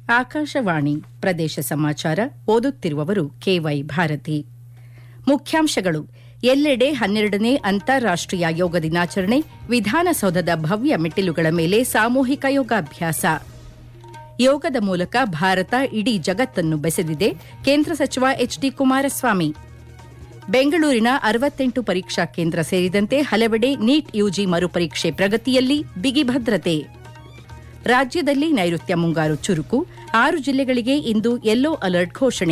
ಆಕಾಶವಾಣಿ ಪ್ರದೇಶ ಸಮಾಚಾರ ಓದುತ್ತಿರುವವರು ಕೆವೈ ಭಾರತಿ ಮುಖ್ಯಾಂಶಗಳು ಎಲ್ಲೆಡೆ ಹನ್ನೆರಡನೇ ಅಂತಾರಾಷ್ಟೀಯ ಯೋಗ ದಿನಾಚರಣೆ ವಿಧಾನಸೌಧದ ಭವ್ಯ ಮೆಟ್ಟಿಲುಗಳ ಮೇಲೆ ಸಾಮೂಹಿಕ ಯೋಗಾಭ್ಯಾಸ ಯೋಗದ ಮೂಲಕ ಭಾರತ ಇಡೀ ಜಗತ್ತನ್ನು ಬೆಸೆದಿದೆ ಕೇಂದ್ರ ಸಚಿವ ಎಚ್ಡಿ ಕುಮಾರಸ್ವಾಮಿ ಬೆಂಗಳೂರಿನ ಅರವತ್ತೆಂಟು ಪರೀಕ್ಷಾ ಕೇಂದ್ರ ಸೇರಿದಂತೆ ಹಲವೆಡೆ ನೀಟ್ ಯುಜಿ ಮರುಪರೀಕ್ಷೆ ಪ್ರಗತಿಯಲ್ಲಿ ಬಿಗಿ ಭದ್ರತೆ ರಾಜ್ಯದಲ್ಲಿ ನೈಋತ್ಯ ಮುಂಗಾರು ಚುರುಕು ಆರು ಜಿಲ್ಲೆಗಳಿಗೆ ಇಂದು ಯೆಲ್ಲೋ ಅಲರ್ಟ್ ಘೋಷಣೆ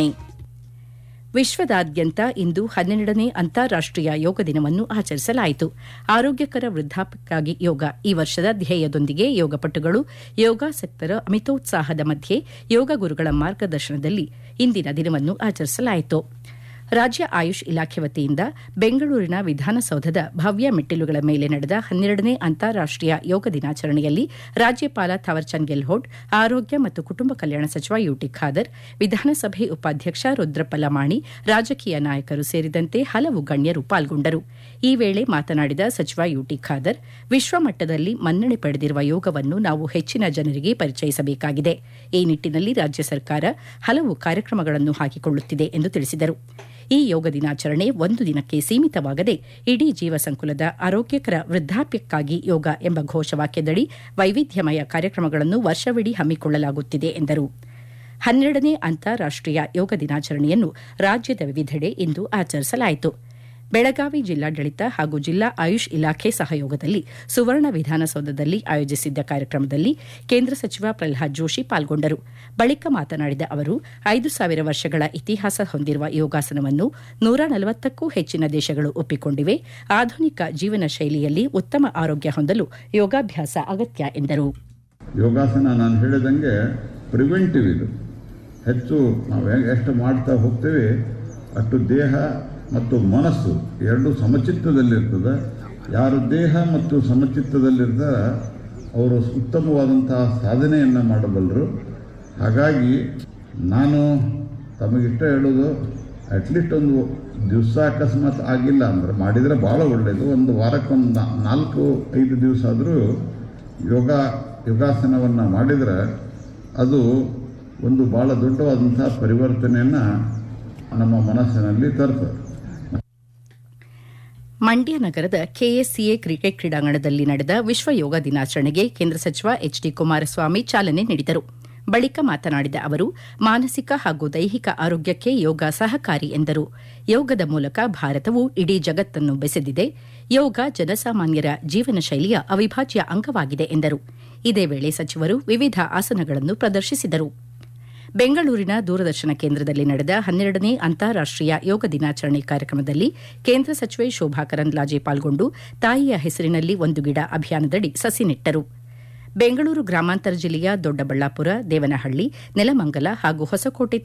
ವಿಶ್ವದಾದ್ಯಂತ ಇಂದು ಹನ್ನೆರಡನೇ ಅಂತಾರಾಷ್ಟೀಯ ಯೋಗ ದಿನವನ್ನು ಆಚರಿಸಲಾಯಿತು ಆರೋಗ್ಯಕರ ವೃದ್ಧಾಪ್ಯಕ್ಕಾಗಿ ಯೋಗ ಈ ವರ್ಷದ ಧ್ಯೇಯದೊಂದಿಗೆ ಯೋಗಪಟುಗಳು ಯೋಗಾಸಕ್ತರ ಅಮಿತೋತ್ಸಾಹದ ಮಧ್ಯೆ ಯೋಗ ಗುರುಗಳ ಮಾರ್ಗದರ್ಶನದಲ್ಲಿ ಇಂದಿನ ದಿನವನ್ನು ಆಚರಿಸಲಾಯಿತು ರಾಜ್ಯ ಆಯುಷ್ ಇಲಾಖೆ ವತಿಯಿಂದ ಬೆಂಗಳೂರಿನ ವಿಧಾನಸೌಧದ ಭವ್ಯ ಮೆಟ್ಟಿಲುಗಳ ಮೇಲೆ ನಡೆದ ಹನ್ನೆರಡನೇ ಅಂತಾರಾಷ್ಟೀಯ ಯೋಗ ದಿನಾಚರಣೆಯಲ್ಲಿ ರಾಜ್ಯಪಾಲ ಥಾವರ್ಚಂದ್ ಗೆಹ್ಲೋಟ್ ಆರೋಗ್ಯ ಮತ್ತು ಕುಟುಂಬ ಕಲ್ಯಾಣ ಸಚಿವ ಯುಟಿ ಖಾದರ್ ವಿಧಾನಸಭೆ ಉಪಾಧ್ಯಕ್ಷ ರುದ್ರಪ್ಪ ಲಮಾಣಿ ರಾಜಕೀಯ ನಾಯಕರು ಸೇರಿದಂತೆ ಹಲವು ಗಣ್ಯರು ಪಾಲ್ಗೊಂಡರು ಈ ವೇಳೆ ಮಾತನಾಡಿದ ಸಚಿವ ಯುಟಿ ಖಾದರ್ ವಿಶ್ವಮಟ್ಟದಲ್ಲಿ ಮನ್ನಣೆ ಪಡೆದಿರುವ ಯೋಗವನ್ನು ನಾವು ಹೆಚ್ಚಿನ ಜನರಿಗೆ ಪರಿಚಯಿಸಬೇಕಾಗಿದೆ ಈ ನಿಟ್ಟಿನಲ್ಲಿ ರಾಜ್ಯ ಸರ್ಕಾರ ಹಲವು ಕಾರ್ಯಕ್ರಮಗಳನ್ನು ಹಾಕಿಕೊಳ್ಳುತ್ತಿದೆ ಎಂದು ತಿಳಿಸಿದರು ಈ ಯೋಗ ದಿನಾಚರಣೆ ಒಂದು ದಿನಕ್ಕೆ ಸೀಮಿತವಾಗದೆ ಇಡೀ ಜೀವ ಸಂಕುಲದ ಆರೋಗ್ಯಕರ ವೃದ್ಧಾಪ್ಯಕ್ಕಾಗಿ ಯೋಗ ಎಂಬ ಘೋಷವಾಕ್ಯದಡಿ ವೈವಿಧ್ಯಮಯ ಕಾರ್ಯಕ್ರಮಗಳನ್ನು ವರ್ಷವಿಡೀ ಹಮ್ಮಿಕೊಳ್ಳಲಾಗುತ್ತಿದೆ ಎಂದರು ಹನ್ನೆರಡನೇ ಅಂತಾರಾಷ್ಟೀಯ ಯೋಗ ದಿನಾಚರಣೆಯನ್ನು ರಾಜ್ಯದ ವಿವಿಧೆಡೆ ಇಂದು ಆಚರಿಸಲಾಯಿತು ಬೆಳಗಾವಿ ಜಿಲ್ಲಾಡಳಿತ ಹಾಗೂ ಜಿಲ್ಲಾ ಆಯುಷ್ ಇಲಾಖೆ ಸಹಯೋಗದಲ್ಲಿ ಸುವರ್ಣ ವಿಧಾನಸೌಧದಲ್ಲಿ ಆಯೋಜಿಸಿದ್ದ ಕಾರ್ಯಕ್ರಮದಲ್ಲಿ ಕೇಂದ್ರ ಸಚಿವ ಪ್ರಲ್ಹಾದ್ ಜೋಶಿ ಪಾಲ್ಗೊಂಡರು ಬಳಿಕ ಮಾತನಾಡಿದ ಅವರು ಐದು ಸಾವಿರ ವರ್ಷಗಳ ಇತಿಹಾಸ ಹೊಂದಿರುವ ಯೋಗಾಸನವನ್ನು ನೂರ ನಲವತ್ತಕ್ಕೂ ಹೆಚ್ಚಿನ ದೇಶಗಳು ಒಪ್ಪಿಕೊಂಡಿವೆ ಆಧುನಿಕ ಜೀವನ ಶೈಲಿಯಲ್ಲಿ ಉತ್ತಮ ಆರೋಗ್ಯ ಹೊಂದಲು ಯೋಗಾಭ್ಯಾಸ ಅಗತ್ಯ ಎಂದರು ಯೋಗಾಸನ ನಾನು ಹೇಳಿದಂಗೆ ಪ್ರಿವೆಂಟಿವ್ ಇದು ಹೆಚ್ಚು ನಾವು ಹೆಂಗೆ ಎಷ್ಟು ಮಾಡ್ತಾ ಹೋಗ್ತೇವೆ ಅಷ್ಟು ದೇಹ ಮತ್ತು ಮನಸ್ಸು ಎರಡು ಸಮಚಿತ್ತದಲ್ಲಿರ್ತದೆ ಯಾರು ದೇಹ ಮತ್ತು ಸಮಚಿತ್ತದಲ್ಲಿರ್ತಾರ ಅವರು ಉತ್ತಮವಾದಂತಹ ಸಾಧನೆಯನ್ನು ಮಾಡಬಲ್ಲರು ಹಾಗಾಗಿ ನಾನು ತಮಗಿಷ್ಟ ಹೇಳೋದು ಅಟ್ಲೀಸ್ಟ್ ಒಂದು ದಿವಸ ಅಕಸ್ಮಾತ್ ಆಗಿಲ್ಲ ಅಂದ್ರೆ ಮಾಡಿದರೆ ಭಾಳ ಒಳ್ಳೆಯದು ಒಂದು ವಾರಕ್ಕೊಂದು ನಾ- ನಾಲ್ಕು ಐದು ದಿವಸ ಆದರೂ ಯೋಗ ಯೋಗಾಸನವನ್ನು ಮಾಡಿದರೆ ಅದು ಒಂದು ಭಾಳ ದೊಡ್ಡವಾದಂಥ ಪರಿವರ್ತನೆಯನ್ನು ನಮ್ಮ ಮನಸ್ಸಿನಲ್ಲಿ ತರ್ತದೆ ಮಂಡ್ಯ ನಗರದ ಕೆಎಸ್ಸಿಎ ಕ್ರಿಕೆಟ್ ಕ್ರೀಡಾಂಗಣದಲ್ಲಿ ನಡೆದ ವಿಶ್ವ ಯೋಗ ದಿನಾಚರಣೆಗೆ ಕೇಂದ್ರ ಸಚಿವ ಎಚ್ಡಿ ಕುಮಾರಸ್ವಾಮಿ ಚಾಲನೆ ನೀಡಿದರು ಬಳಿಕ ಮಾತನಾಡಿದ ಅವರು ಮಾನಸಿಕ ಹಾಗೂ ದೈಹಿಕ ಆರೋಗ್ಯಕ್ಕೆ ಯೋಗ ಸಹಕಾರಿ ಎಂದರು ಯೋಗದ ಮೂಲಕ ಭಾರತವು ಇಡೀ ಜಗತ್ತನ್ನು ಬೆಸೆದಿದೆ ಯೋಗ ಜನಸಾಮಾನ್ಯರ ಜೀವನ ಶೈಲಿಯ ಅವಿಭಾಜ್ಯ ಅಂಗವಾಗಿದೆ ಎಂದರು ಇದೇ ವೇಳೆ ಸಚಿವರು ವಿವಿಧ ಆಸನಗಳನ್ನು ಪ್ರದರ್ಶಿಸಿದರು ಬೆಂಗಳೂರಿನ ದೂರದರ್ಶನ ಕೇಂದ್ರದಲ್ಲಿ ನಡೆದ ಹನ್ನೆರಡನೇ ಅಂತಾರಾಷ್ಟೀಯ ಯೋಗ ದಿನಾಚರಣೆ ಕಾರ್ಯಕ್ರಮದಲ್ಲಿ ಕೇಂದ್ರ ಸಚಿವೆ ಶೋಭಾ ಕರಂದ್ಲಾಜೆ ಪಾಲ್ಗೊಂಡು ತಾಯಿಯ ಹೆಸರಿನಲ್ಲಿ ಒಂದು ಗಿಡ ಅಭಿಯಾನದಡಿ ಸಸಿ ನೆಟ್ಟರು ಬೆಂಗಳೂರು ಗ್ರಾಮಾಂತರ ಜಿಲ್ಲೆಯ ದೊಡ್ಡಬಳ್ಳಾಪುರ ದೇವನಹಳ್ಳಿ ನೆಲಮಂಗಲ ಹಾಗೂ ಹೊಸಕೋಟೆ